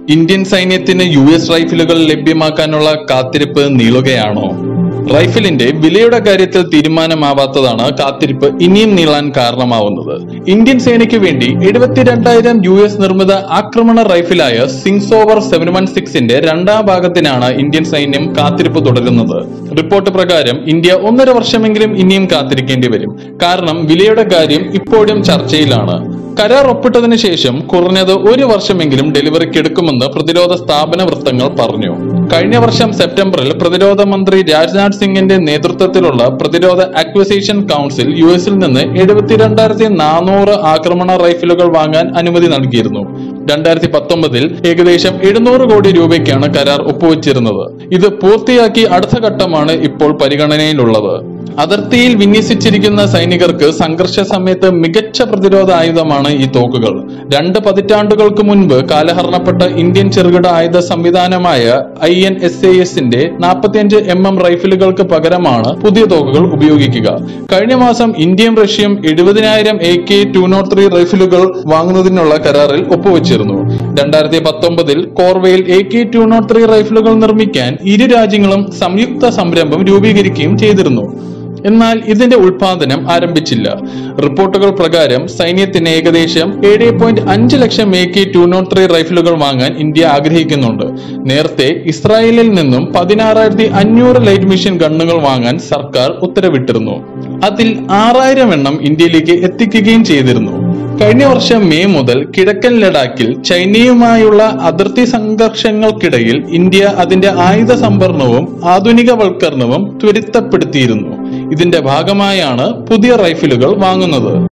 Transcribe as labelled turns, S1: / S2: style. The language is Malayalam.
S1: ഇന്ത്യൻ സൈന്യത്തിന് യു എസ് റൈഫിലുകൾ ലഭ്യമാക്കാനുള്ള കാത്തിരിപ്പ് നീളുകയാണോ റൈഫിലിന്റെ വിലയുടെ കാര്യത്തിൽ തീരുമാനമാവാത്തതാണ് കാത്തിരിപ്പ് ഇനിയും നീളാൻ കാരണമാവുന്നത് ഇന്ത്യൻ സേനയ്ക്ക് വേണ്ടി എഴുപത്തിരണ്ടായിരം യു എസ് നിർമ്മിത ആക്രമണ റൈഫിലായ സിങ്സ് ഓവർ സെവൻ വൺ സിക്സിന്റെ രണ്ടാം ഭാഗത്തിനാണ് ഇന്ത്യൻ സൈന്യം കാത്തിരിപ്പ് തുടരുന്നത് റിപ്പോർട്ട് പ്രകാരം ഇന്ത്യ ഒന്നര വർഷമെങ്കിലും ഇനിയും കാത്തിരിക്കേണ്ടി വരും കാരണം വിലയുടെ കാര്യം ഇപ്പോഴും ചർച്ചയിലാണ് കരാർ ഒപ്പിട്ടതിനു ശേഷം കുറഞ്ഞത് ഒരു വർഷമെങ്കിലും ഡെലിവറിക്ക് എടുക്കുമെന്ന് പ്രതിരോധ സ്ഥാപന വൃത്തങ്ങൾ പറഞ്ഞു കഴിഞ്ഞ വർഷം സെപ്റ്റംബറിൽ പ്രതിരോധ മന്ത്രി രാജ്നാഥ് സിംഗിന്റെ നേതൃത്വത്തിലുള്ള പ്രതിരോധ അക്വിസിഷൻ കൗൺസിൽ യു എസിൽ നിന്ന് എഴുപത്തിരണ്ടായിരത്തി നാനൂറ് ആക്രമണ റൈഫിലുകൾ വാങ്ങാൻ അനുമതി നൽകിയിരുന്നു രണ്ടായിരത്തി പത്തൊമ്പതിൽ ഏകദേശം എഴുന്നൂറ് കോടി രൂപയ്ക്കാണ് കരാർ ഒപ്പുവച്ചിരുന്നത് ഇത് പൂർത്തിയാക്കി അടുത്ത ഘട്ടമാണ് ഇപ്പോൾ പരിഗണനയിലുള്ളത് അതിർത്തിയിൽ വിന്യസിച്ചിരിക്കുന്ന സൈനികർക്ക് സംഘർഷ സമയത്ത് മികച്ച പ്രതിരോധ ആയുധമാണ് ഈ തോക്കുകൾ രണ്ട് പതിറ്റാണ്ടുകൾക്ക് മുൻപ് കാലഹരണപ്പെട്ട ഇന്ത്യൻ ചെറുകിട ആയുധ സംവിധാനമായ ഐ എൻ എസ് എ എസിന്റെ നാൽപ്പത്തിയഞ്ച് എം എം റൈഫിലുകൾക്ക് പകരമാണ് പുതിയ തോക്കുകൾ ഉപയോഗിക്കുക കഴിഞ്ഞ മാസം ഇന്ത്യയും റഷ്യയും എഴുപതിനായിരം A K two naught three റൈഫിലുകൾ വാങ്ങുന്നതിനുള്ള കരാറിൽ ഒപ്പുവച്ചിരുന്നു രണ്ടായിരത്തി പത്തൊമ്പതിൽ കോർവയിൽ A K two naught three റൈഫിലുകൾ നിർമ്മിക്കാൻ ഇരു രാജ്യങ്ങളും സംയുക്ത സംരംഭം രൂപീകരിക്കുകയും ചെയ്തിരുന്നു എന്നാൽ ഇതിന്റെ ഉൽപാദനം ആരംഭിച്ചില്ല റിപ്പോർട്ടുകൾ പ്രകാരം സൈന്യത്തിന് ഏകദേശം ഏഴ് പോയിന്റ് അഞ്ച് ലക്ഷം A K two naught three റൈഫിലുകൾ വാങ്ങാൻ ഇന്ത്യ ആഗ്രഹിക്കുന്നുണ്ട് നേരത്തെ ഇസ്രായേലിൽ നിന്നും പതിനാറായിരത്തി അഞ്ഞൂറ് ലൈറ്റ് മെഷീൻ ഗണ്ണുകൾ വാങ്ങാൻ സർക്കാർ ഉത്തരവിട്ടിരുന്നു അതിൽ ആറായിരം എണ്ണം ഇന്ത്യയിലേക്ക് എത്തിക്കുകയും ചെയ്തിരുന്നു കഴിഞ്ഞ വർഷം മെയ് മുതൽ കിഴക്കൻ ലഡാക്കിൽ ചൈനയുമായുള്ള അതിർത്തി സംഘർഷങ്ങൾക്കിടയിൽ ഇന്ത്യ അതിന്റെ ആയുധ സംഭരണവും ആധുനികവൽക്കരണവും ത്വരിതപ്പെടുത്തിയിരുന്നു ഇതിന്റെ ഭാഗമായാണ് പുതിയ റൈഫിലുകൾ വാങ്ങുന്നത്